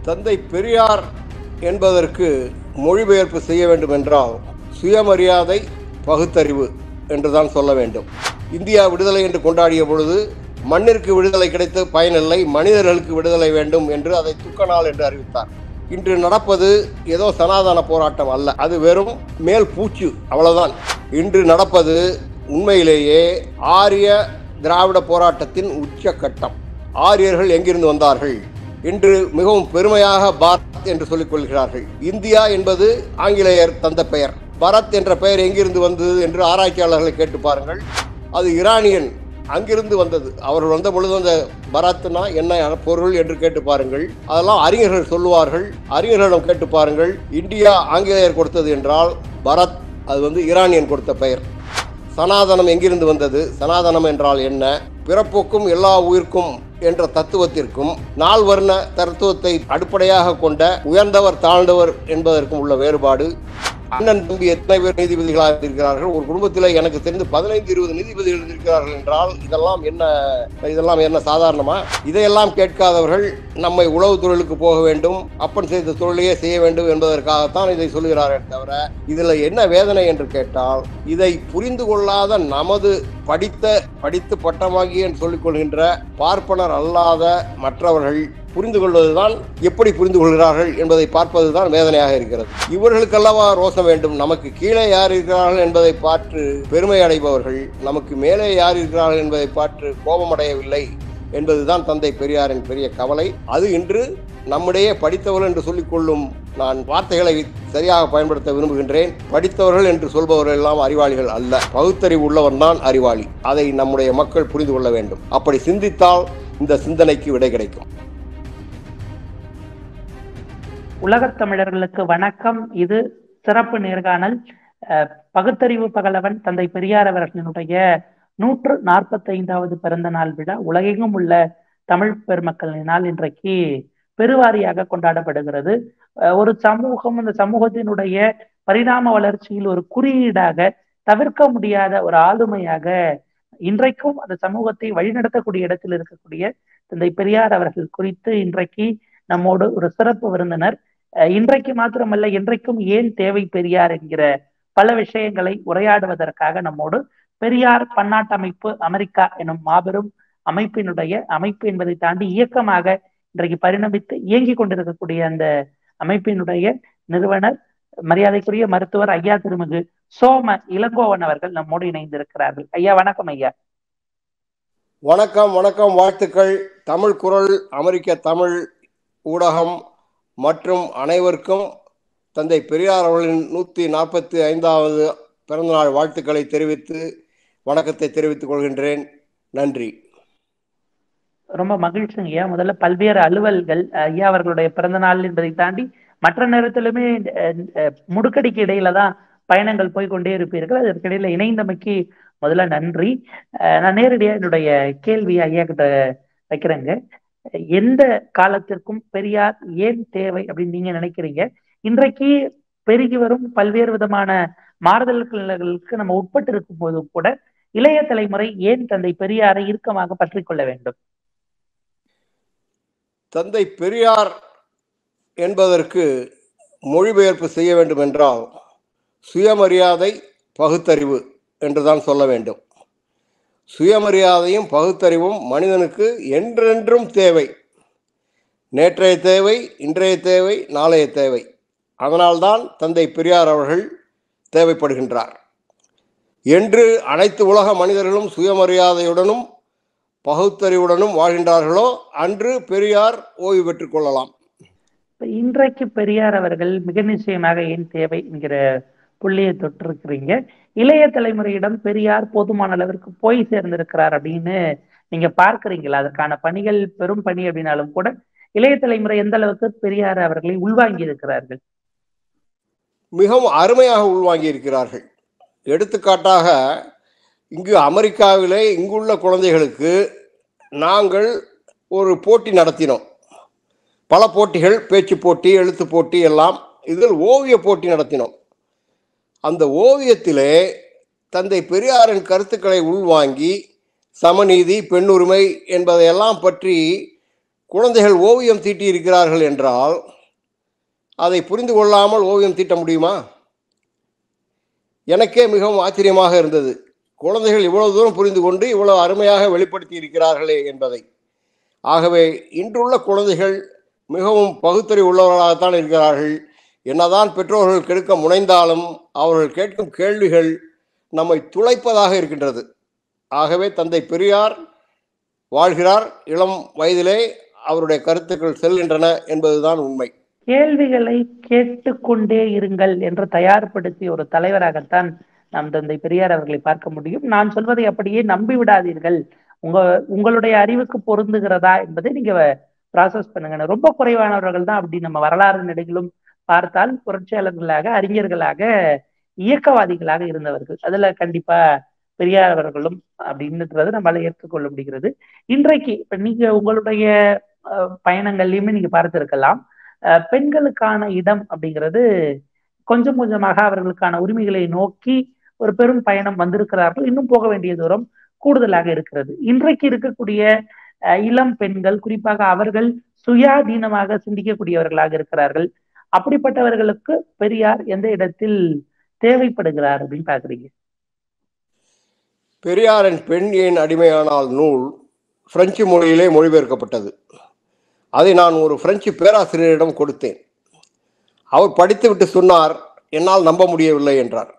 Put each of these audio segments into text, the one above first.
தந்தை பெரியார் என்பதற்கு மொழிபெயர்ப்பு செய்ய வேண்டும் என்றால் சுயமரியாதை பகுத்தறிவு என்றுதான் சொல்ல வேண்டும் இந்தியா விடுதலை என்று கொண்டாடிய பொழுது மண்ணிற்கு விடுதலை கிடைத்து பயனில்லை மனிதர்களுக்கு விடுதலை வேண்டும் என்று அதை துக்க நாள் என்று அறிவித்தார் இன்று நடப்பது ஏதோ சனாதன போராட்டம் அல்ல அது வெறும் மேல் பூச்சு அவ்வளவுதான் இன்று நடப்பது உண்மையிலேயே ஆரிய திராவிட போராட்டத்தின் உச்சக்கட்டம் ஆரியர்கள் எங்கிருந்து வந்தார்கள் இன்று மிகவும் பெருமையாக பாரத் என்று சொல்லிக் கொள்கிறார்கள் இந்தியா என்பது ஆங்கிலேயர் தந்த பெயர் பரத் என்ற பெயர் எங்கிருந்து வந்தது என்று ஆராய்ச்சியாளர்களை கேட்டு பாருங்கள் அது ஈரானியன் அங்கிருந்து வந்தது அவர்கள் வந்த பொழுது அந்த பரத்னா என்ன பொருள் என்று கேட்டு பாருங்கள் அதெல்லாம் அறிஞர்கள் சொல்லுவார்கள் அறிஞர்களிடம் கேட்டு பாருங்கள் இந்தியா ஆங்கிலேயர் கொடுத்தது என்றால் பரத் அது வந்து ஈரானியன் கொடுத்த பெயர் சனாதனம் எங்கிருந்து வந்தது சனாதனம் என்றால் என்ன பிறப்புக்கும் எல்லா உயிர்க்கும் என்ற தத்துவத்திற்கும் நால் வர்ண தத்துவத்தை அடிப்படையாக கொண்ட உயர்ந்தவர் தாழ்ந்தவர் என்பதற்கும் உள்ள வேறுபாடு அண்ணன் தம்பி எத்தனை பேர் நீதிபதிகளாக இருக்கிறார்கள் ஒரு குடும்பத்தில் எனக்கு தெரிந்து பதினைந்து இருபது நீதிபதிகள் இருக்கிறார்கள் என்றால் இதெல்லாம் என்ன இதெல்லாம் என்ன சாதாரணமா இதையெல்லாம் கேட்காதவர்கள் நம்மை உளவு தொழிலுக்கு போக வேண்டும் அப்பன் செய்த தொழிலையே செய்ய வேண்டும் என்பதற்காகத்தான் இதை சொல்கிறார்கள் தவிர இதில் என்ன வேதனை என்று கேட்டால் இதை புரிந்து கொள்ளாத நமது படித்த படித்து பட்டமாகி என்று சொல்லிக் கொள்கின்ற பார்ப்பனர் அல்லாத மற்றவர்கள் புரிந்து கொள்வதுதான் எப்படி புரிந்து கொள்கிறார்கள் என்பதை பார்ப்பதுதான் வேதனையாக இருக்கிறது இவர்களுக்கல்லவா ரோசம் வேண்டும் நமக்கு கீழே யார் இருக்கிறார்கள் என்பதை பார்த்து பெருமை அடைபவர்கள் நமக்கு மேலே யார் இருக்கிறார்கள் என்பதை பார்த்து கோபமடையவில்லை என்பதுதான் தந்தை பெரியாரின் பெரிய கவலை அது இன்று நம்மிடையே படித்தவர்கள் என்று சொல்லிக்கொள்ளும் நான் வார்த்தைகளை சரியாக பயன்படுத்த விரும்புகின்றேன் படித்தவர்கள் என்று சொல்பவர்கள் எல்லாம் அறிவாளிகள் அல்ல பகுத்தறிவு உள்ளவன் தான் அறிவாளி அதை நம்முடைய மக்கள் புரிந்து கொள்ள வேண்டும் அப்படி சிந்தித்தால் இந்த சிந்தனைக்கு விடை கிடைக்கும் உலகத் தமிழர்களுக்கு வணக்கம் இது சிறப்பு நேர்காணல் அஹ், பகுத்தறிவு பகலவன் தந்தை பெரியார் அவர்களினுடைய நூற்று நாற்பத்தி ஐந்தாவது பிறந்த நாள் விழா உலகெங்கும் உள்ள தமிழ் பெருமக்களினால் இன்றைக்கு பெருவாரியாக கொண்டாடப்படுகிறது அஹ், ஒரு சமூகம் அந்த சமூகத்தினுடைய பரிணாம வளர்ச்சியில் ஒரு குறியீடாக தவிர்க்க முடியாத ஒரு ஆளுமையாக இன்றைக்கும் அந்த சமூகத்தை வழிநடத்தக்கூடிய இடத்தில் இருக்கக்கூடிய தந்தை பெரியார் அவர்கள் குறித்து இன்றைக்கு நம்மோடு ஒரு சிறப்பு விருந்தினர் அஹ் இன்றைக்கு மாத்திரமல்ல என்றைக்கும் ஏன் தேவை பெரியார் என்கிற பல விஷயங்களை உரையாடுவதற்காக நம்மோடு பெரியார் பன்னாட்டு அமைப்பு அமெரிக்கா எனும் மாபெரும் அமைப்பினுடைய அமைப்பு என்பதை தாண்டி இயக்கமாக இன்றைக்கு பரிணமித்து இயங்கிக் கொண்டிருக்கக்கூடிய அந்த அமைப்பினுடைய நிறுவனர் மரியாதைக்குரிய மருத்துவர் ஐயா திருமிகு சோம இளங்கோவன் அவர்கள் நம்மோடு இணைந்திருக்கிறார்கள் ஐயா வணக்கம் ஐயா வணக்கம் வணக்கம் வாழ்த்துக்கள் தமிழ் குரல் அமெரிக்க தமிழ் ஊடகம் மற்றும் அனைவருக்கும் தந்தை பெரியார் அவர்களின் நூற்றி நாற்பத்தி ஐந்தாவது பிறந்தநாள் வாழ்த்துக்களை தெரிவித்து வணக்கத்தை தெரிவித்துக் கொள்கின்றேன் நன்றி ரொம்ப மகிழ்ச்சிங்க ஐயா முதல்ல பல்வேறு அலுவல்கள் ஐயா அவர்களுடைய பிறந்த நாள் என்பதை தாண்டி மற்ற நேரத்திலுமே அஹ், அஹ், முடுக்கடிக்கு இடையில தான் பயணங்கள் போய் கொண்டே இருப்பீர்கள் அதற்கிடையில இணைந்தமைக்கு முதல்ல நன்றி அஹ், நான் நேரடியா என்னுடைய கேள்வி ஐயா கிட்ட வைக்கிறேங்க எந்த காலத்திற்கும் பெரியார் ஏன் தேவை அப்படின்னு நீங்க நினைக்கிறீங்க இன்றைக்கு பெருகி வரும் பல்வேறு விதமான மாறுதல்களுக்கு நம்ம உட்பட்டு இருக்கும் போதும் கூட இளைய தலைமுறை ஏன் தந்தை பெரியாரை இறுக்கமாக பற்றிக் கொள்ள வேண்டும் தந்தை பெரியார் என்பதற்கு மொழிபெயர்ப்பு செய்ய வேண்டும் என்றால் சுயமரியாதை பகுத்தறிவு என்றுதான் சொல்ல வேண்டும் சுயமரியாதையும் பகுத்தறிவும் மனிதனுக்கு என்றென்றும் தேவை நேற்றைய தேவை இன்றைய தேவை நாளைய தேவை அதனால்தான் தந்தை பெரியார் அவர்கள் தேவைப்படுகின்றார் என்று அனைத்து உலக மனிதர்களும் சுயமரியாதையுடனும் பகுத்தறிவுடனும் வாழ்கின்றார்களோ அன்று பெரியார் ஓய்வு பெற்றுக் கொள்ளலாம் இப்ப இன்றைக்கு பெரியார் அவர்கள் மிக நிச்சயமாக ஏன் தேவை என்கிற புள்ளியை தொட்டிருக்கிறீங்க இளைய தலைமுறையிடம் பெரியார் போதுமான அளவிற்கு போய் சேர்ந்திருக்கிறார் அப்படின்னு நீங்க பார்க்கறீங்களா அதற்கான பணிகள் பெரும் பணி அப்படின்னாலும் கூட இளைய தலைமுறை எந்த அளவுக்கு பெரியார் அவர்களை உள்வாங்கி இருக்கிறார்கள் மிகவும் அருமையாக உள்வாங்கி இருக்கிறார்கள் எடுத்துக்காட்டாக இங்கு அமெரிக்காவிலே இங்குள்ள குழந்தைகளுக்கு நாங்கள் ஒரு போட்டி நடத்தினோம் பல போட்டிகள் பேச்சு போட்டி எழுத்து போட்டி எல்லாம் இதில் ஓவிய போட்டி நடத்தினோம் அந்த ஓவியத்திலே தந்தை பெரியாரின் கருத்துக்களை உள்வாங்கி சமநீதி பெண்ணுரிமை என்பதையெல்லாம் பற்றி குழந்தைகள் ஓவியம் தீட்டி இருக்கிறார்கள் என்றால் அதை புரிந்து கொள்ளாமல் ஓவியம் தீட்ட முடியுமா எனக்கே மிகவும் ஆச்சரியமாக இருந்தது குழந்தைகள் இவ்வளவு தூரம் புரிந்து கொண்டு இவ்வளவு அருமையாக வெளிப்படுத்தி இருக்கிறார்களே என்பதை ஆகவே இன்றுள்ள குழந்தைகள் மிகவும் பகுத்தறிவு உள்ளவர்களாகத்தான் இருக்கிறார்கள் என்னதான் பெற்றோர்கள் கெடுக்க முனைந்தாலும் அவர்கள் கேட்கும் கேள்விகள் நம்மை துளைப்பதாக இருக்கின்றது ஆகவே தந்தை பெரியார் வாழ்கிறார் இளம் வயதிலே அவருடைய கருத்துக்கள் செல்கின்றன என்பதுதான் உண்மை கேள்விகளை கேட்டுக்கொண்டே இருங்கள் என்று தயார்படுத்திய ஒரு தலைவராகத்தான் நாம் தந்தை பெரியார் அவர்களை பார்க்க முடியும் நான் சொல்வதை அப்படியே நம்பி விடாதீர்கள் உங்க உங்களுடைய அறிவுக்கு பொருந்துகிறதா என்பதை நீங்க ப்ராசஸ் பண்ணுங்க ரொம்ப குறைவானவர்கள் தான் அப்படி நம்ம வரலாறு நெடுகிலும் பார்த்தால் புரட்சியாளர்களாக அறிஞர்களாக இயக்கவாதிகளாக இருந்தவர்கள் அதுல கண்டிப்பா பெரியார் அவர்களும் அப்படின்றது நம்மளால ஏற்றுக்கொள்ள முடிகிறது இன்றைக்கு இப்ப நீங்க உங்களுடைய பயணங்கள்லயுமே நீங்க பார்த்திருக்கலாம் பெண்களுக்கான இடம் அப்படிங்கிறது கொஞ்சம் கொஞ்சமாக அவர்களுக்கான உரிமைகளை நோக்கி ஒரு பெரும் பயணம் வந்திருக்கிறார்கள் இன்னும் போக வேண்டிய தூரம் கூடுதலாக இருக்கிறது இன்றைக்கு இருக்கக்கூடிய இளம் பெண்கள் குறிப்பாக அவர்கள் சுயாதீனமாக சிந்திக்கக்கூடியவர்களாக இருக்கிறார்கள் அப்படிப்பட்டவர்களுக்கு பெரியார் எந்த இடத்தில் தேவைப்படுகிறார் அப்படின்னு பாக்குறீங்க பெரியாரின் பெண் ஏன் அடிமையானால் நூல் பிரெஞ்சு மொழியிலே மொழிபெயர்க்கப்பட்டது அதை நான் ஒரு பிரெஞ்சு பேராசிரியரிடம் கொடுத்தேன் அவர் படித்துவிட்டு சொன்னார் என்னால் நம்ப முடியவில்லை என்றார்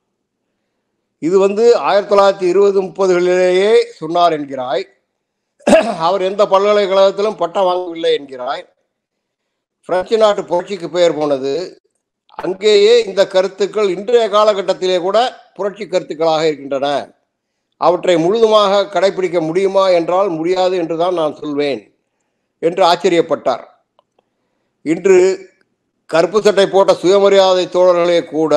இது வந்து ஆயிரத்தி தொள்ளாயிரத்தி இருபது முப்பதுகளிலேயே சொன்னார் என்கிறாய் அவர் எந்த பல்கலைக்கழகத்திலும் பட்டம் வாங்கவில்லை என்கிறாய் பிரெஞ்சு நாட்டு புரட்சிக்கு பெயர் போனது அங்கேயே இந்த கருத்துக்கள் இன்றைய காலகட்டத்திலே கூட புரட்சி கருத்துக்களாக இருக்கின்றன அவற்றை முழுதுமாக கடைபிடிக்க முடியுமா என்றால் முடியாது என்றுதான் நான் சொல்வேன் என்று ஆச்சரியப்பட்டார் இன்று கருப்பு சட்டை போட்ட சுயமரியாதை தோழர்களே கூட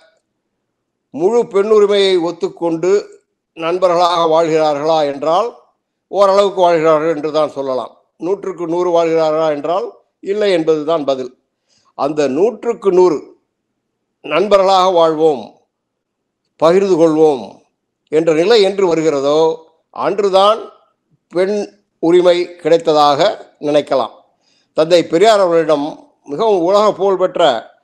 முழு பெண்ணுரிமையை ஒத்துக்கொண்டு நண்பர்களாக வாழ்கிறார்களா என்றால் ஓரளவுக்கு வாழ்கிறார்கள் என்று தான் சொல்லலாம் நூற்றுக்கு நூறு வாழ்கிறார்களா என்றால் இல்லை என்பதுதான் பதில் அந்த நூற்றுக்கு நூறு நண்பர்களாக வாழ்வோம் பகிர்ந்து கொள்வோம் என்ற நிலை என்று வருகிறதோ அன்றுதான் பெண் உரிமை கிடைத்ததாக நினைக்கலாம் தந்தை பெரியார் அவர்களிடம் மிகவும் உலக புகழ்பெற்ற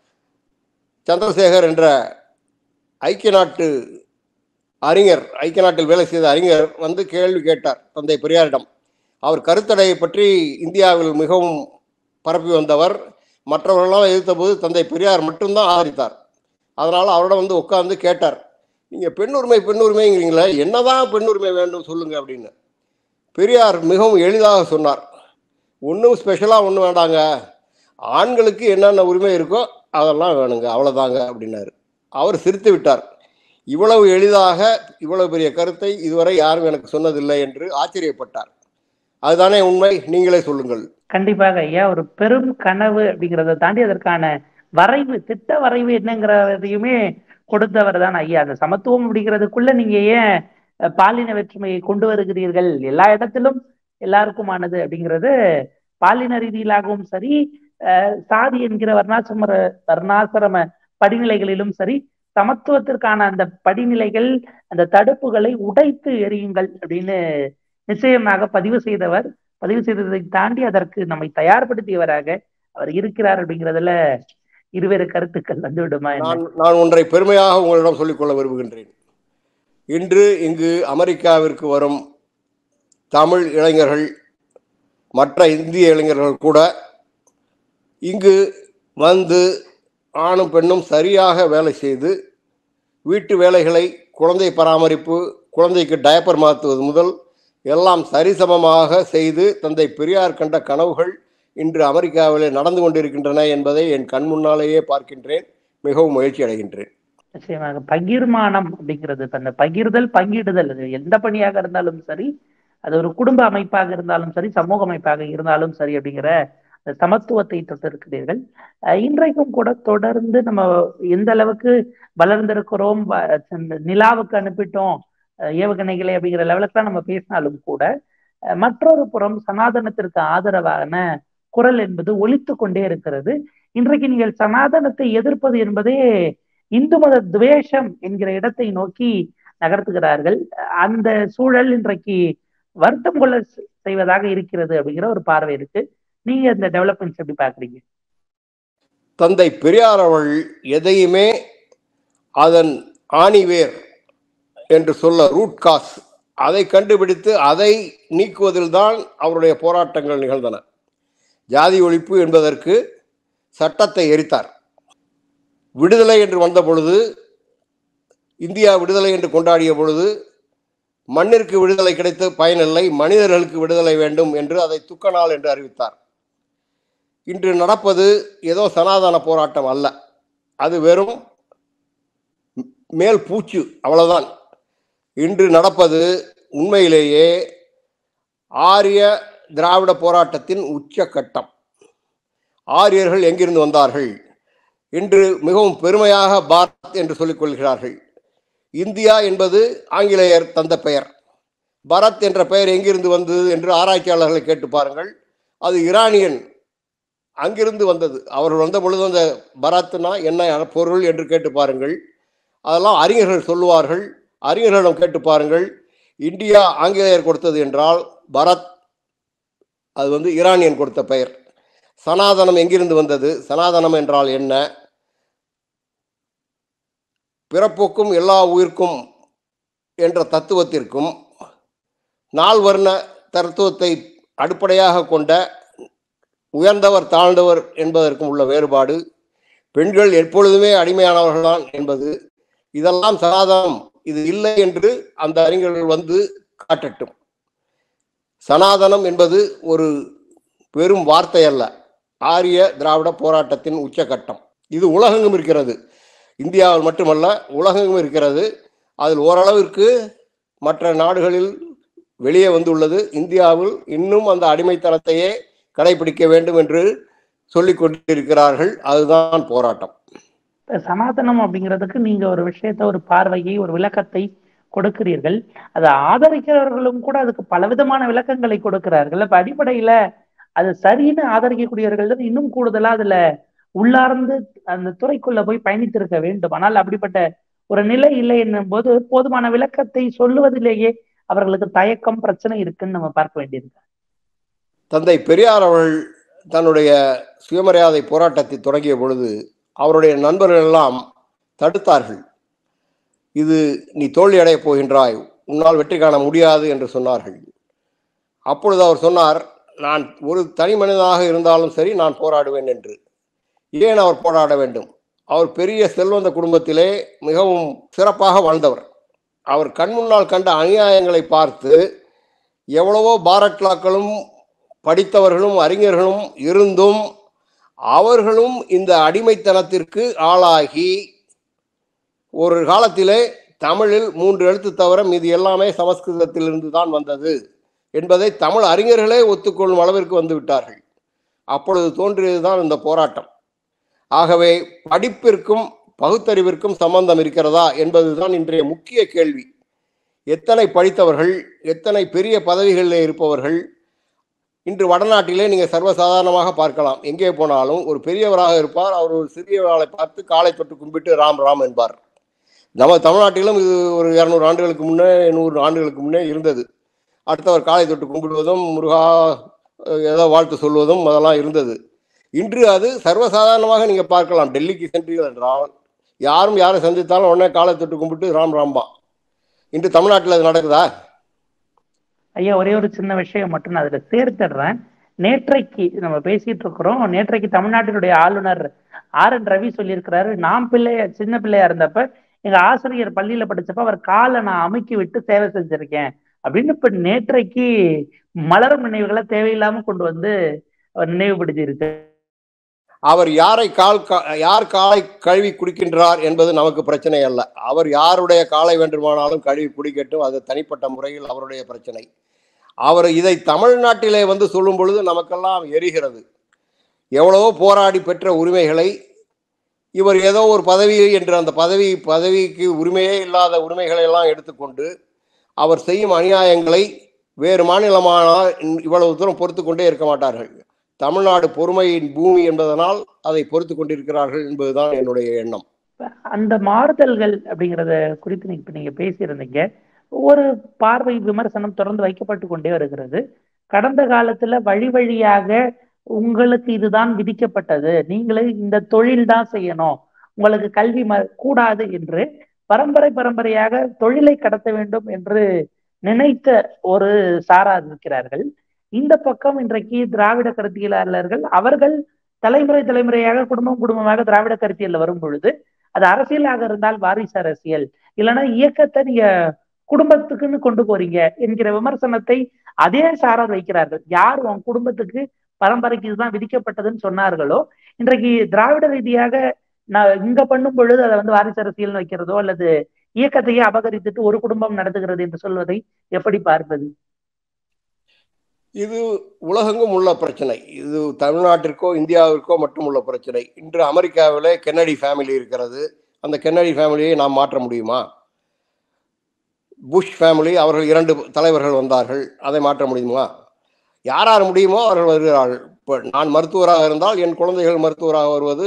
சந்திரசேகர் என்ற ஐக்கிய நாட்டு அறிஞர் ஐக்கிய நாட்டில் வேலை செய்த அறிஞர் வந்து கேள்வி கேட்டார் தந்தை பெரியாரிடம் அவர் கருத்தடையை பற்றி இந்தியாவில் மிகவும் பரப்பி வந்தவர் மற்றவர்களெல்லாம் எதிர்த்தபோது தந்தை பெரியார் மட்டும்தான் ஆதரித்தார் அதனால் அவரிடம் வந்து உட்கார்ந்து கேட்டார் நீங்கள் பெண்ணுரிமை பெண்ணுரிமைங்கிறீங்களே என்னதான் பெண்ணுரிமை வேண்டும் சொல்லுங்க அப்படின்னு பெரியார் மிகவும் எளிதாக சொன்னார் ஒன்றும் ஸ்பெஷலாக ஒன்றும் வேண்டாங்க ஆண்களுக்கு என்னென்ன உரிமை இருக்கோ அதெல்லாம் வேணுங்க அவ்வளோதாங்க அப்படின்னாரு அவர் சிரித்து விட்டார் இவ்வளவு எளிதாக இவ்வளவு பெரிய கருத்தை இதுவரை யாரும் எனக்கு சொன்னதில்லை என்று ஆச்சரியப்பட்டார் அதுதானே உண்மை நீங்களே சொல்லுங்கள் கண்டிப்பாக ஐயா ஒரு பெரும் கனவு அப்படிங்கிறத தாண்டி அதற்கான வரைவு திட்ட வரைவு என்னங்கிறதையுமே கொடுத்தவர் தான் ஐயா அந்த சமத்துவம் அப்படிங்கிறதுக்குள்ள நீங்க ஏன் பாலின வேற்றுமையை கொண்டு வருகிறீர்கள் எல்லா இடத்திலும் எல்லாருக்குமானது அப்படிங்கிறது பாலின ரீதியிலாகவும் சரி சாதி என்கிற வர்ணாசிரம வர்ணாசிரம படிநிலைகளிலும் சரி சமத்துவத்திற்கான அந்த படிநிலைகள் அந்த தடுப்புகளை உடைத்து எறியுங்கள் அப்படின்னு நிச்சயமாக பதிவு செய்தவர் பதிவு செய்ததை தாண்டி அதற்கு நம்மை தயார்படுத்தியவராக அவர் இருக்கிறார் அப்படிங்கிறதுல இருவேறு கருத்துக்கள் வந்து விடுமா நான் நான் ஒன்றை பெருமையாக உங்களிடம் சொல்லிக்கொள்ள விரும்புகின்றேன் இன்று இங்கு அமெரிக்காவிற்கு வரும் தமிழ் இளைஞர்கள் மற்ற இந்திய இளைஞர்கள் கூட இங்கு வந்து ஆணும் பெண்ணும் சரியாக வேலை செய்து வீட்டு வேலைகளை குழந்தை பராமரிப்பு குழந்தைக்கு டயப்பர் மாற்றுவது முதல் எல்லாம் சரிசமமாக செய்து தந்தை பெரியார் கண்ட கனவுகள் இன்று அமெரிக்காவிலே நடந்து கொண்டிருக்கின்றன என்பதை என் கண் முன்னாலேயே பார்க்கின்றேன் மிகவும் மகிழ்ச்சி அடைகின்றேன் நிச்சயமாக பகிர்மானம் அப்படிங்கிறது அந்த பகிர்தல் பங்கிடுதல் அது எந்த பணியாக இருந்தாலும் சரி அது ஒரு குடும்ப அமைப்பாக இருந்தாலும் சரி சமூக அமைப்பாக இருந்தாலும் சரி அப்படிங்கிற அந்த சமத்துவத்தை தொட்டிருக்கிறீர்கள் இன்றைக்கும் கூட தொடர்ந்து நம்ம எந்த அளவுக்கு வளர்ந்திருக்கிறோம் நிலாவுக்கு அனுப்பிட்டோம் ஏவுகணைகளை அப்படிங்கிற லெவலுக்குலாம் நம்ம பேசினாலும் கூட மற்றொரு புறம் சனாதனத்திற்கு ஆதரவான குரல் என்பது ஒழித்து கொண்டே இருக்கிறது இன்றைக்கு நீங்கள் சனாதனத்தை எதிர்ப்பது என்பதே இந்து மத துவேஷம் என்கிற இடத்தை நோக்கி நகர்த்துகிறார்கள் அந்த சூழல் இன்றைக்கு வருத்தம் கொள்ள செ- செய்வதாக இருக்கிறது அப்படிங்கிற ஒரு பார்வை இருக்கு நீங்க இந்த டெவலப்மெண்ட்ஸ் எப்படி பாக்குறீங்க தந்தை பெரியார் அவர்கள் எதையுமே அதன் ஆணிவேர் என்று சொல்ல ரூட் காஸ் அதை கண்டுபிடித்து அதை நீக்குவதில் தான் அவருடைய போராட்டங்கள் நிகழ்ந்தன ஜாதி ஒழிப்பு என்பதற்கு சட்டத்தை எரித்தார் விடுதலை என்று வந்த பொழுது இந்தியா விடுதலை என்று கொண்டாடிய பொழுது மண்ணிற்கு விடுதலை கிடைத்த பயனில்லை மனிதர்களுக்கு விடுதலை வேண்டும் என்று அதை துக்க நாள் என்று அறிவித்தார் இன்று நடப்பது ஏதோ சனாதன போராட்டம் அல்ல அது வெறும் மேல் பூச்சு அவ்வளவுதான் இன்று நடப்பது உண்மையிலேயே ஆரிய திராவிட போராட்டத்தின் உச்சக்கட்டம் ஆரியர்கள் எங்கிருந்து வந்தார்கள் இன்று மிகவும் பெருமையாக பாரத் என்று சொல்லிக் கொள்கிறார்கள் இந்தியா என்பது ஆங்கிலேயர் தந்த பெயர் பரத் என்ற பெயர் எங்கிருந்து வந்தது என்று ஆராய்ச்சியாளர்களை கேட்டு பாருங்கள் அது ஈரானியன் அங்கிருந்து வந்தது அவர்கள் வந்த பொழுது அந்த பரத்னா என்ன பொருள் என்று கேட்டு பாருங்கள் அதெல்லாம் அறிஞர்கள் சொல்லுவார்கள் அறிஞர்களிடம் கேட்டு பாருங்கள் இந்தியா ஆங்கிலேயர் கொடுத்தது என்றால் பரத் அது வந்து ஈரானியன் கொடுத்த பெயர் சனாதனம் எங்கிருந்து வந்தது சனாதனம் என்றால் என்ன பிறப்புக்கும் எல்லா உயிர்க்கும் என்ற தத்துவத்திற்கும் நால்வர்ண தத்துவத்தை அடிப்படையாக கொண்ட உயர்ந்தவர் தாழ்ந்தவர் என்பதற்கும் உள்ள வேறுபாடு பெண்கள் எப்பொழுதுமே அடிமையானவர்கள்தான் என்பது இதெல்லாம் சனாதனம் இது இல்லை என்று அந்த அறிஞர்கள் வந்து காட்டட்டும் சனாதனம் என்பது ஒரு வெறும் வார்த்தை அல்ல ஆரிய திராவிட போராட்டத்தின் உச்சகட்டம் இது உலகெங்கும் இருக்கிறது இந்தியாவில் மட்டுமல்ல உலகெங்கும் இருக்கிறது அதில் ஓரளவிற்கு மற்ற நாடுகளில் வெளியே வந்துள்ளது இந்தியாவில் இன்னும் அந்த அடிமைத்தனத்தையே கடைபிடிக்க வேண்டும் என்று சொல்லிக் கொண்டிருக்கிறார்கள் அதுதான் போராட்டம் இப்ப சனாதனம் அப்படிங்கிறதுக்கு நீங்க ஒரு விஷயத்த ஒரு பார்வையை ஒரு விளக்கத்தை கொடுக்கிறீர்கள் அதை ஆதரிக்கிறவர்களும் கூட அதுக்கு பலவிதமான விளக்கங்களை கொடுக்கிறார்கள் அப்ப அடிப்படையில அது சரின்னு ஆதரிக்கக்கூடியவர்கள் தான் இன்னும் கூடுதலா அதுல உள்ளார்ந்து அந்த துறைக்குள்ள போய் பயணித்திருக்க வேண்டும் ஆனால் அப்படிப்பட்ட ஒரு நிலை இல்லை என்னும் போது போதுமான விளக்கத்தை சொல்லுவதிலேயே அவர்களுக்கு தயக்கம் பிரச்சனை இருக்குன்னு நம்ம பார்க்க வேண்டியிருக்கு தந்தை பெரியார் அவர்கள் தன்னுடைய சுயமரியாதை போராட்டத்தை தொடங்கிய பொழுது அவருடைய நண்பர்கள் எல்லாம் தடுத்தார்கள் இது நீ தோல்வி அடையப் போகின்றாய் உன்னால் வெற்றி காண முடியாது என்று சொன்னார்கள் அப்பொழுது அவர் சொன்னார் நான் ஒரு தனி மனிதனாக இருந்தாலும் சரி நான் போராடுவேன் என்று ஏன் அவர் போராட வேண்டும் அவர் பெரிய செல்வந்த குடும்பத்திலே மிகவும் சிறப்பாக வாழ்ந்தவர் அவர் கண் முன்னால் கண்ட அநியாயங்களை பார்த்து எவ்வளவோ பாரட்லாக்களும் படித்தவர்களும் அறிஞர்களும் இருந்தும் அவர்களும் இந்த அடிமைத்தனத்திற்கு ஆளாகி ஒரு காலத்திலே தமிழில் மூன்று எழுத்து தவிர மீதி எல்லாமே சமஸ்கிருதத்திலிருந்து தான் வந்தது என்பதை தமிழ் அறிஞர்களே ஒத்துக்கொள்ளும் அளவிற்கு வந்து விட்டார்கள் அப்பொழுது தோன்றியதுதான் இந்த போராட்டம் ஆகவே படிப்பிற்கும் பகுத்தறிவிற்கும் சம்பந்தம் இருக்கிறதா என்பதுதான் இன்றைய முக்கிய கேள்வி எத்தனை படித்தவர்கள் எத்தனை பெரிய பதவிகளில் இருப்பவர்கள் இன்று வடநாட்டிலே நீங்கள் சர்வசாதாரணமாக பார்க்கலாம் எங்கே போனாலும் ஒரு பெரியவராக இருப்பார் அவர் ஒரு சிறியவர்களை பார்த்து காலை தொட்டு கும்பிட்டு ராம் ராம் என்பார் நம்ம தமிழ்நாட்டிலும் இது ஒரு இரநூறு ஆண்டுகளுக்கு முன்னே நூறு ஆண்டுகளுக்கு முன்னே இருந்தது அடுத்தவர் காலை தொட்டு கும்பிடுவதும் முருகா ஏதோ வாழ்த்து சொல்வதும் அதெல்லாம் இருந்தது இன்று அது சர்வசாதாரணமாக நீங்கள் பார்க்கலாம் டெல்லிக்கு சென்றீர்கள் என்றால் யாரும் யாரை சந்தித்தாலும் உடனே காலை தொட்டு கும்பிட்டு ராம் ராம்பா இன்று தமிழ்நாட்டில் அது நடக்குதா ஐயா ஒரே ஒரு சின்ன விஷயம் மட்டும் நான் அதுல சேர்த்துடுறேன் நேற்றைக்கு நம்ம பேசிட்டு இருக்கிறோம் நேற்றைக்கு தமிழ்நாட்டினுடைய ஆளுநர் ஆர் என் ரவி சொல்லியிருக்கிறாரு நான் பிள்ளைய சின்ன பிள்ளையா இருந்தப்ப எங்க ஆசிரியர் பள்ளியில படிச்சப்ப அவர் காலை நான் அமுக்கி விட்டு சேவை செஞ்சிருக்கேன் அப்படின்னு இப்ப நேற்றைக்கு மலரும் நினைவுகளை தேவையில்லாம கொண்டு வந்து அவர் நினைவுபடுத்தி இருக்கு அவர் யாரை கால் கா- யார் காலை கழுவி குடிக்கின்றார் என்பது நமக்கு பிரச்சனை அல்ல அவர் யாருடைய காலை வேண்டுமானாலும் கழுவி குடிக்கட்டும் அது தனிப்பட்ட முறையில் அவருடைய பிரச்சனை அவர் இதை தமிழ்நாட்டிலே வந்து சொல்லும் பொழுது நமக்கெல்லாம் எரிகிறது எவ்வளவோ போராடி பெற்ற உரிமைகளை இவர் ஏதோ ஒரு பதவி என்று அந்த பதவி பதவிக்கு உரிமையே இல்லாத உரிமைகளை எல்லாம் எடுத்துக்கொண்டு அவர் செய்யும் அநியாயங்களை வேறு மாநிலமானால் இவ்வளவு தூரம் பொறுத்து கொண்டே இருக்க மாட்டார்கள் தமிழ்நாடு பொறுமையின் பூமி என்பதனால் அதை பொறுத்து கொண்டிருக்கிறார்கள் என்பதுதான் என்னுடைய எண்ணம் அந்த மாறுதல்கள் அப்படிங்கறத குறித்து நீங்க இப்ப நீங்க பேசியிருந்தீங்க ஒரு பார்வை விமர்சனம் தொடர்ந்து வைக்கப்பட்டு கொண்டே வருகிறது கடந்த காலத்துல வழி வழியாக உங்களுக்கு இதுதான் விதிக்கப்பட்டது நீங்களே இந்த தொழில் தான் செய்யணும் உங்களுக்கு கல்வி ம கூடாது என்று பரம்பரை பரம்பரையாக தொழிலை கடத்த வேண்டும் என்று நினைத்த ஒரு சாரார் இருக்கிறார்கள் இந்த பக்கம் இன்றைக்கு திராவிட கருத்தியலாளர்கள் அவர்கள் தலைமுறை தலைமுறையாக குடும்பம் குடும்பமாக திராவிட கருத்தியல்ல வரும் பொழுது அது அரசியலாக இருந்தால் வாரிசு அரசியல் இல்லைன்னா இயக்கத்தை நீங்க குடும்பத்துக்குன்னு கொண்டு போறீங்க என்கிற விமர்சனத்தை அதே சாரார் வைக்கிறார்கள் யார் உன் குடும்பத்துக்கு பரம்பரைக்கு இதுதான் விதிக்கப்பட்டதுன்னு சொன்னார்களோ இன்றைக்கு திராவிட ரீதியாக நான் இங்க பண்ணும் பொழுது அதை வந்து வாரிசு அரசியல் வைக்கிறதோ அல்லது இயக்கத்தையே அபகரித்துட்டு ஒரு குடும்பம் நடத்துகிறது என்று சொல்வதை எப்படி பார்ப்பது இது உலகெங்கும் உள்ள பிரச்சனை இது தமிழ்நாட்டிற்கோ இந்தியாவிற்கோ மட்டும் உள்ள பிரச்சனை இன்று அமெரிக்காவில் கென்னடி ஃபேமிலி இருக்கிறது அந்த கென்னடி ஃபேமிலியை நாம் மாற்ற முடியுமா புஷ் ஃபேமிலி அவர்கள் இரண்டு தலைவர்கள் வந்தார்கள் அதை மாற்ற முடியுமா யார் யார் முடியுமோ அவர்கள் வருகிறார்கள் இப்போ நான் மருத்துவராக இருந்தால் என் குழந்தைகள் மருத்துவராக வருவது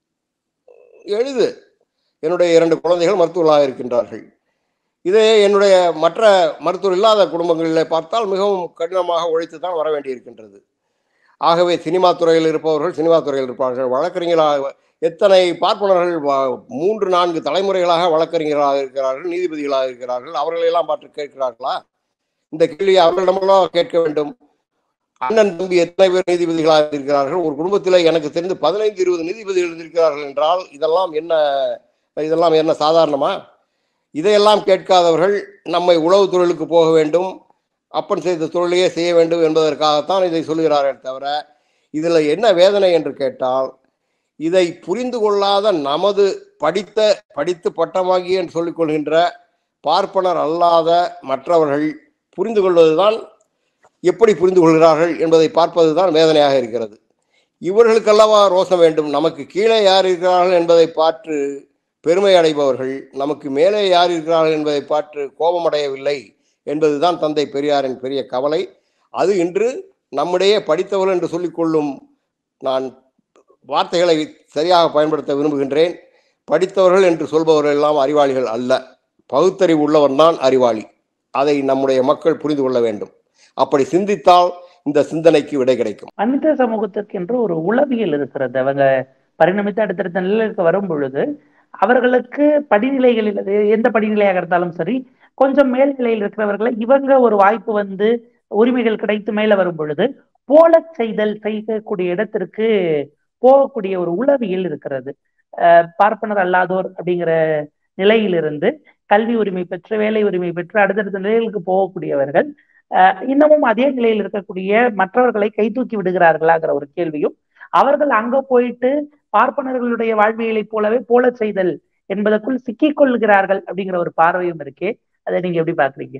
எளிது என்னுடைய இரண்டு குழந்தைகள் மருத்துவர்களாக இருக்கின்றார்கள் இதே என்னுடைய மற்ற மருத்துவர் இல்லாத குடும்பங்களில் பார்த்தால் மிகவும் கடினமாக உழைத்து தான் வர வேண்டியிருக்கின்றது ஆகவே சினிமா துறையில் இருப்பவர்கள் சினிமா துறையில் இருப்பார்கள் வழக்கறிஞராக எத்தனை பார்ப்பனர்கள் வ- மூன்று நான்கு தலைமுறைகளாக வழக்கறிஞர்களாக இருக்கிறார்கள் நீதிபதிகளாக இருக்கிறார்கள் அவர்களையெல்லாம் பார்த்து கேட்கிறார்களா இந்த கேள்வியை அவர்களிடமெல்லாம் கேட்க வேண்டும் அண்ணன் தம்பி எத்தனை பேர் நீதிபதிகளாக இருக்கிறார்கள் ஒரு குடும்பத்தில் எனக்கு தெரிந்து பதினைந்து இருபது நீதிபதிகள் இருக்கிறார்கள் என்றால் இதெல்லாம் என்ன இதெல்லாம் என்ன சாதாரணமா இதையெல்லாம் கேட்காதவர்கள் நம்மை உளவு தொழிலுக்கு போக வேண்டும் அப்பன் செய்த தொழிலையே செய்ய வேண்டும் என்பதற்காகத்தான் இதை சொல்கிறார்கள் தவிர இதில் என்ன வேதனை என்று கேட்டால் இதை புரிந்து கொள்ளாத நமது படித்த படித்து பட்டமாகி என்று சொல்லிக் கொள்கின்ற பார்ப்பனர் அல்லாத மற்றவர்கள் புரிந்து கொள்வதுதான் எப்படி புரிந்து கொள்கிறார்கள் என்பதை பார்ப்பதுதான் வேதனையாக இருக்கிறது இவர்களுக்கல்லவா ரோசம் வேண்டும் நமக்கு கீழே யார் இருக்கிறார்கள் என்பதை பார்த்து பெருமை அடைபவர்கள் நமக்கு மேலே யார் இருக்கிறார்கள் என்பதை பார்த்து கோபமடையவில்லை என்பதுதான் தந்தை பெரியாரின் பெரிய கவலை அது இன்று நம்மிடையே படித்தவர்கள் என்று சொல்லிக்கொள்ளும் நான் வார்த்தைகளை சரியாக பயன்படுத்த விரும்புகின்றேன் படித்தவர்கள் என்று சொல்பவர்கள் எல்லாம் அறிவாளிகள் அல்ல பகுத்தறிவு உள்ளவன் தான் அறிவாளி அதை நம்முடைய மக்கள் புரிந்து கொள்ள வேண்டும் அப்படி சிந்தித்தால் இந்த சிந்தனைக்கு விடை கிடைக்கும் மனித சமூகத்திற்கு என்று ஒரு உளவியல் இருக்கிறது அவங்க பரிணமித்து அடுத்தடுத்த நிலைகளுக்கு வரும் பொழுது அவர்களுக்கு படிநிலைகளில் அது எந்த படிநிலையாக இருந்தாலும் சரி கொஞ்சம் மேல்நிலையில் இருக்கிறவர்களை இவங்க ஒரு வாய்ப்பு வந்து உரிமைகள் கிடைத்து மேல வரும் பொழுது போல செய்தல் செய்யக்கூடிய இடத்திற்கு போகக்கூடிய ஒரு உளவியல் இருக்கிறது அஹ் பார்ப்பனர் அல்லாதோர் அப்படிங்கிற நிலையிலிருந்து கல்வி உரிமை பெற்று வேலை உரிமை பெற்று அடுத்தடுத்த நிலைகளுக்கு போகக்கூடியவர்கள் அஹ் இன்னமும் அதே நிலையில் இருக்கக்கூடிய மற்றவர்களை கை தூக்கி விடுகிறார்களாங்கிற ஒரு கேள்வியும் அவர்கள் அங்க போயிட்டு பார்ப்பனர்களுடைய வாழ்வியலைப் போலவே போல செய்தல் என்பதற்குள் சிக்கிக் கொள்கிறார்கள் அப்படிங்கிற ஒரு பார்வையும் இருக்கே அதை நீங்க எப்படி பாக்குறீங்க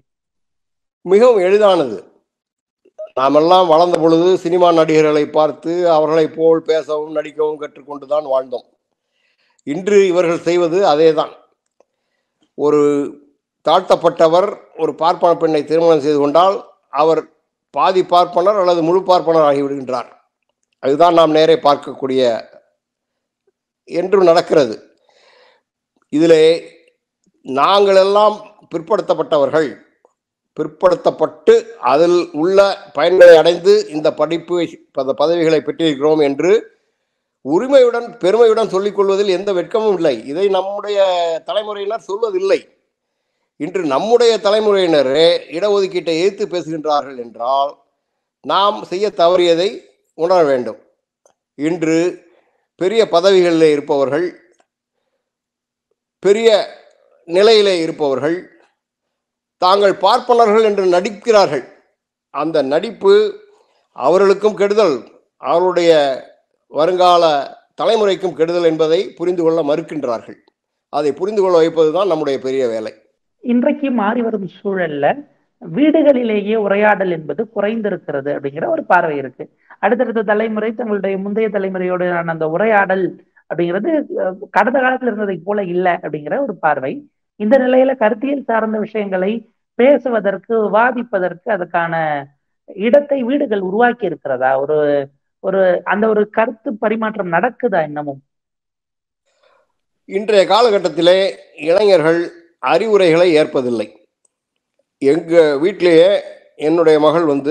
மிகவும் எளிதானது நாமெல்லாம் வளர்ந்த பொழுது சினிமா நடிகர்களை பார்த்து அவர்களைப் போல் பேசவும் நடிக்கவும் கற்றுக்கொண்டுதான் வாழ்ந்தோம் இன்று இவர்கள் செய்வது அதேதான் ஒரு தாழ்த்தப்பட்டவர் ஒரு பார்ப்பன பெண்ணை திருமணம் செய்து கொண்டால் அவர் பாதி பார்ப்பனர் அல்லது முழு பார்ப்பனர் ஆகிவிடுகின்றார் அதுதான் நாம் நேரே பார்க்கக்கூடிய என்று நடக்கிறது இதிலே நாங்கள் எல்லாம் பிற்படுத்தப்பட்டவர்கள் பிற்படுத்தப்பட்டு அதில் உள்ள பயன்களை அடைந்து இந்த படிப்பு பத பதவிகளை பெற்றிருக்கிறோம் என்று உரிமையுடன் பெருமையுடன் சொல்லிக் கொள்வதில் எந்த வெட்கமும் இல்லை இதை நம்முடைய தலைமுறையினர் சொல்வதில்லை இன்று நம்முடைய தலைமுறையினரே இடஒதுக்கீட்டை எதிர்த்து பேசுகின்றார்கள் என்றால் நாம் செய்ய தவறியதை உணர வேண்டும் இன்று பெரிய பதவிகளில் இருப்பவர்கள் பெரிய நிலையிலே இருப்பவர்கள் தாங்கள் பார்ப்பனர்கள் என்று நடிக்கிறார்கள் அந்த நடிப்பு அவர்களுக்கும் கெடுதல் அவருடைய வருங்கால தலைமுறைக்கும் கெடுதல் என்பதை புரிந்து கொள்ள மறுக்கின்றார்கள் அதை புரிந்து கொள்ள வைப்பதுதான் நம்முடைய பெரிய வேலை இன்றைக்கு மாறி வரும் சூழல்ல வீடுகளிலேயே உரையாடல் என்பது குறைந்திருக்கிறது அப்படிங்கிற ஒரு பார்வை இருக்கு அடுத்தடுத்த தலைமுறை தங்களுடைய முந்தைய தலைமுறையோடான அந்த உரையாடல் அப்படிங்கிறது அஹ், கடந்த காலத்துல இருந்ததை போல இல்லை அப்படிங்கிற ஒரு பார்வை இந்த நிலையில கருத்தியல் சார்ந்த விஷயங்களை பேசுவதற்கு விவாதிப்பதற்கு அதுக்கான இடத்தை வீடுகள் உருவாக்கி இருக்கிறதா ஒரு ஒரு அந்த ஒரு கருத்து பரிமாற்றம் நடக்குதா இன்னமும் இன்றைய காலகட்டத்திலே இளைஞர்கள் அறிவுரைகளை ஏற்பதில்லை எங்கள் வீட்டிலேயே என்னுடைய மகள் வந்து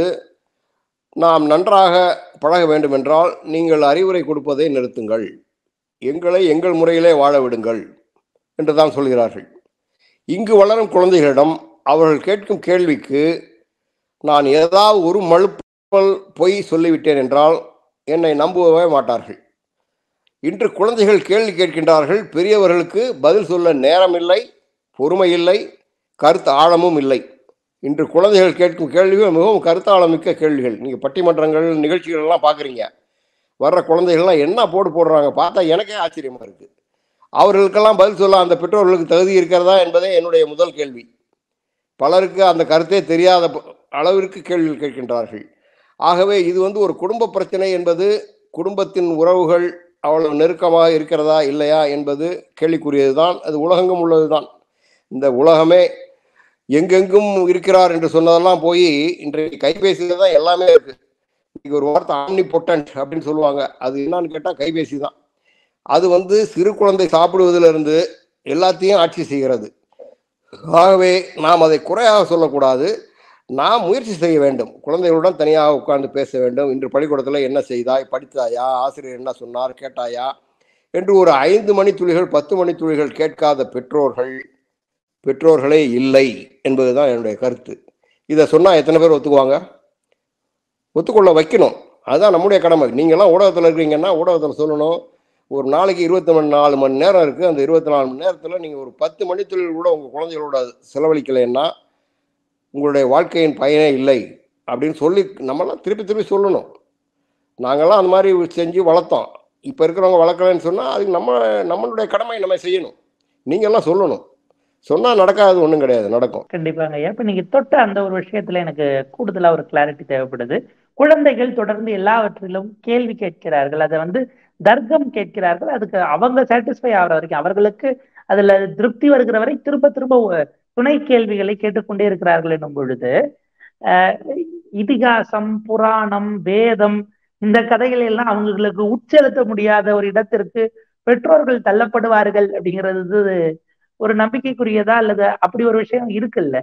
நாம் நன்றாக பழக வேண்டுமென்றால் நீங்கள் அறிவுரை கொடுப்பதை நிறுத்துங்கள் எங்களை எங்கள் முறையிலே வாழ விடுங்கள் என்று தான் சொல்கிறார்கள் இங்கு வளரும் குழந்தைகளிடம் அவர்கள் கேட்கும் கேள்விக்கு நான் ஏதாவது ஒரு மழுப்பல் பொய் சொல்லிவிட்டேன் என்றால் என்னை நம்பவே மாட்டார்கள் இன்று குழந்தைகள் கேள்வி கேட்கின்றார்கள் பெரியவர்களுக்கு பதில் சொல்ல நேரம் இல்லை பொறுமை இல்லை கருத்து ஆழமும் இல்லை இன்று குழந்தைகள் கேட்கும் கேள்விகள் மிகவும் கருத்தாழமிக்க கேள்விகள் நீங்கள் பட்டிமன்றங்கள் நிகழ்ச்சிகள் எல்லாம் பார்க்குறீங்க வர்ற குழந்தைகள்லாம் என்ன போடு போடுறாங்க பார்த்தா எனக்கே ஆச்சரியமாக இருக்குது அவர்களுக்கெல்லாம் பதில் சொல்ல அந்த பெற்றோர்களுக்கு தகுதி இருக்கிறதா என்பதே என்னுடைய முதல் கேள்வி பலருக்கு அந்த கருத்தே தெரியாத ப- அளவிற்கு கேள்விகள் கேட்கின்றார்கள் ஆகவே இது வந்து ஒரு குடும்ப பிரச்சனை என்பது குடும்பத்தின் உறவுகள் அவ்வளவு நெருக்கமாக இருக்கிறதா இல்லையா என்பது கேள்விக்குரியது தான் அது உலகெங்கும் உள்ளது தான் இந்த உலகமே எங்கெங்கும் இருக்கிறார் என்று சொன்னதெல்லாம் போய் இன்றைக்கு கைபேசியில் தான் எல்லாமே இருக்கு இன்னைக்கு ஒரு வார்த்தை ஆம்னி பொட்டன்ட் அப்படின்னு சொல்லுவாங்க அது என்னன்னு கேட்டால் கைபேசி தான் அது வந்து சிறு குழந்தை சாப்பிடுவதிலிருந்து எல்லாத்தையும் ஆட்சி செய்கிறது ஆகவே நாம் அதை குறையாக சொல்லக்கூடாது நாம் முயற்சி செய்ய வேண்டும் குழந்தைகளுடன் தனியாக உட்கார்ந்து பேச வேண்டும் இன்று பள்ளிக்கூடத்தில் என்ன செய்தாய் படித்தாயா ஆசிரியர் என்ன சொன்னார் கேட்டாயா என்று ஒரு ஐந்து மணி துளிகள் பத்து மணி துளிகள் கேட்காத பெற்றோர்கள் பெற்றோர்களே இல்லை என்பதுதான் என்னுடைய கருத்து இதை சொன்னால் எத்தனை பேர் ஒத்துக்குவாங்க ஒத்துக்கொள்ள வைக்கணும் அதுதான் நம்முடைய கடமை நீங்கள்லாம் ஊடகத்தில் இருக்கிறீங்கன்னா ஊடகத்தில் சொல்லணும் ஒரு நாளைக்கு இருபத்தி மணி நாலு மணி நேரம் இருக்குது அந்த இருபத்தி நாலு மணி நேரத்தில் நீங்கள் ஒரு பத்து மணித்துளிகள் கூட உங்கள் குழந்தைகளோட செலவழிக்கலைன்னா உங்களுடைய வாழ்க்கையின் பயனே இல்லை அப்படின்னு சொல்லி நம்மளாம் திருப்பி திருப்பி சொல்லணும் நாங்கள்லாம் அந்த மாதிரி செஞ்சு வளர்த்தோம் இப்போ இருக்கிறவங்க வளர்க்கலைன்னு சொன்னால் அதுக்கு நம்ம நம்மளுடைய கடமை நம்ம செய்யணும் நீங்கள்லாம் சொல்லணும் சொன்னால் நடக்காது ஒன்றும் கிடையாது நடக்கும் கண்டிப்பாங்க ஐயா இப்ப நீங்க தொட்ட அந்த ஒரு விஷயத்துல எனக்கு கூடுதலா ஒரு கிளாரிட்டி தேவைப்படுது குழந்தைகள் தொடர்ந்து எல்லாவற்றிலும் கேள்வி கேட்கிறார்கள் அதை வந்து தர்க்கம் கேட்கிறார்கள் அதுக்கு அவங்க சாட்டிஸ்ஃபை ஆகிற வரைக்கும் அவர்களுக்கு அதுல திருப்தி வருகிற வரை திரும்ப திரும்ப ஒ- துணை கேள்விகளை கேட்டுக்கொண்டே இருக்கிறார்கள் என்னும் பொழுது அஹ், இதிகாசம் புராணம் வேதம் இந்த கதைகள் எல்லாம் அவங்களுக்கு உட்செலுத்த முடியாத ஒரு இடத்திற்கு பெற்றோர்கள் தள்ளப்படுவார்கள் அப்படிங்கிறது ஒரு நம்பிக்கைக்குரியதா அல்லது அப்படி ஒரு விஷயம் இருக்குல்ல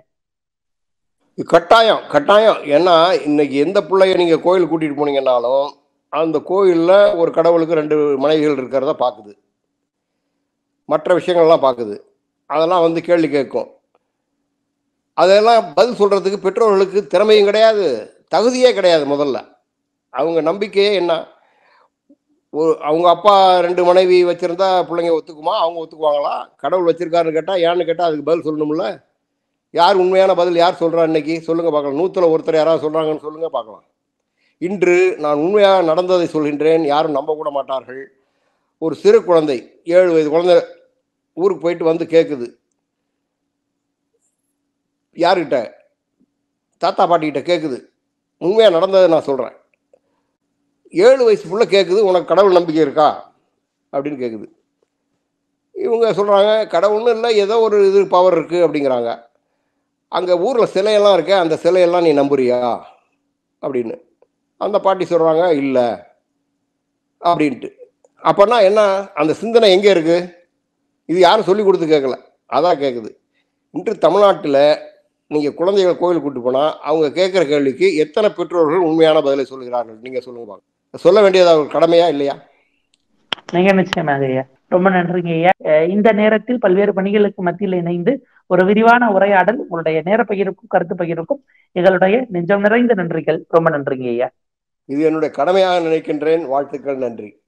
இது கட்டாயம் கட்டாயம் ஏன்னா இன்னைக்கு எந்த பிள்ளைய நீங்கள் கோயில் கூட்டிகிட்டு போனீங்கன்னாலும் அந்த கோயிலில் ஒரு கடவுளுக்கு ரெண்டு மனைவிகள் இருக்கிறத பார்க்குது மற்ற விஷயங்கள்லாம் பார்க்குது அதெல்லாம் வந்து கேள்வி கேட்கும் அதெல்லாம் பதில் சொல்கிறதுக்கு பெற்றோர்களுக்கு திறமையும் கிடையாது தகுதியே கிடையாது முதல்ல அவங்க நம்பிக்கையே என்ன ஒரு அவங்க அப்பா ரெண்டு மனைவி வச்சுருந்தா பிள்ளைங்க ஒத்துக்குமா அவங்க ஒத்துக்குவாங்களா கடவுள் வச்சுருக்காருன்னு கேட்டால் ஏன்னு கேட்டால் அதுக்கு பதில் சொல்லணும்ல யார் உண்மையான பதில் யார் சொல்கிறா இன்னைக்கு சொல்லுங்கள் பார்க்கலாம் நூற்றில் ஒருத்தர் யாராவது சொல்கிறாங்கன்னு சொல்லுங்கள் பார்க்கலாம் இன்று நான் உண்மையாக நடந்ததை சொல்கின்றேன் யாரும் நம்ப கூட மாட்டார்கள் ஒரு சிறு குழந்தை ஏழு வயது குழந்தை ஊருக்கு போயிட்டு வந்து கேட்குது யார்கிட்ட தாத்தா பாட்டிக்கிட்ட கேட்குது உண்மையாக நடந்ததை நான் சொல்கிறேன் ஏழு வயசு புள்ள கேட்குது உனக்கு கடவுள் நம்பிக்கை இருக்கா அப்படின்னு கேட்குது இவங்க சொல்கிறாங்க கடவுள்னு இல்லை ஏதோ ஒரு இது பவர் இருக்குது அப்படிங்கிறாங்க அங்கே ஊரில் சிலையெல்லாம் இருக்கே அந்த சிலையெல்லாம் நீ நம்புறியா அப்படின்னு அந்த பாட்டி சொல்கிறாங்க இல்லை அப்படின்ட்டு அப்போனா என்ன அந்த சிந்தனை எங்கே இருக்குது இது யாரும் சொல்லி கொடுத்து கேட்கல அதான் கேட்குது இன்று தமிழ்நாட்டில் நீங்கள் குழந்தைகளை கோயில் கூட்டு போனால் அவங்க கேட்குற கேள்விக்கு எத்தனை பெற்றோர்கள் உண்மையான பதிலை சொல்கிறார்கள் நீங்கள் சொல்லுங்க பார்க்கலாம் சொல்ல வேண்டியது அவங்க கடமையா இல்லையா மிக நிச்சயமாக ஐயா ரொம்ப நன்றிங்க ஐயா அஹ் இந்த நேரத்தில் பல்வேறு பணிகளுக்கு மத்தியில் இணைந்து ஒரு விரிவான உரையாடல் உங்களுடைய நேர பகிர்வுக்கும் கருத்து பகிர்வுக்கும் எங்களுடைய நெஞ்சம் நிறைந்த நன்றிகள் ரொம்ப நன்றிங்க ஐயா இது என்னுடைய கடமையாக நினைக்கின்றேன் வாழ்த்துக்கள் நன்றி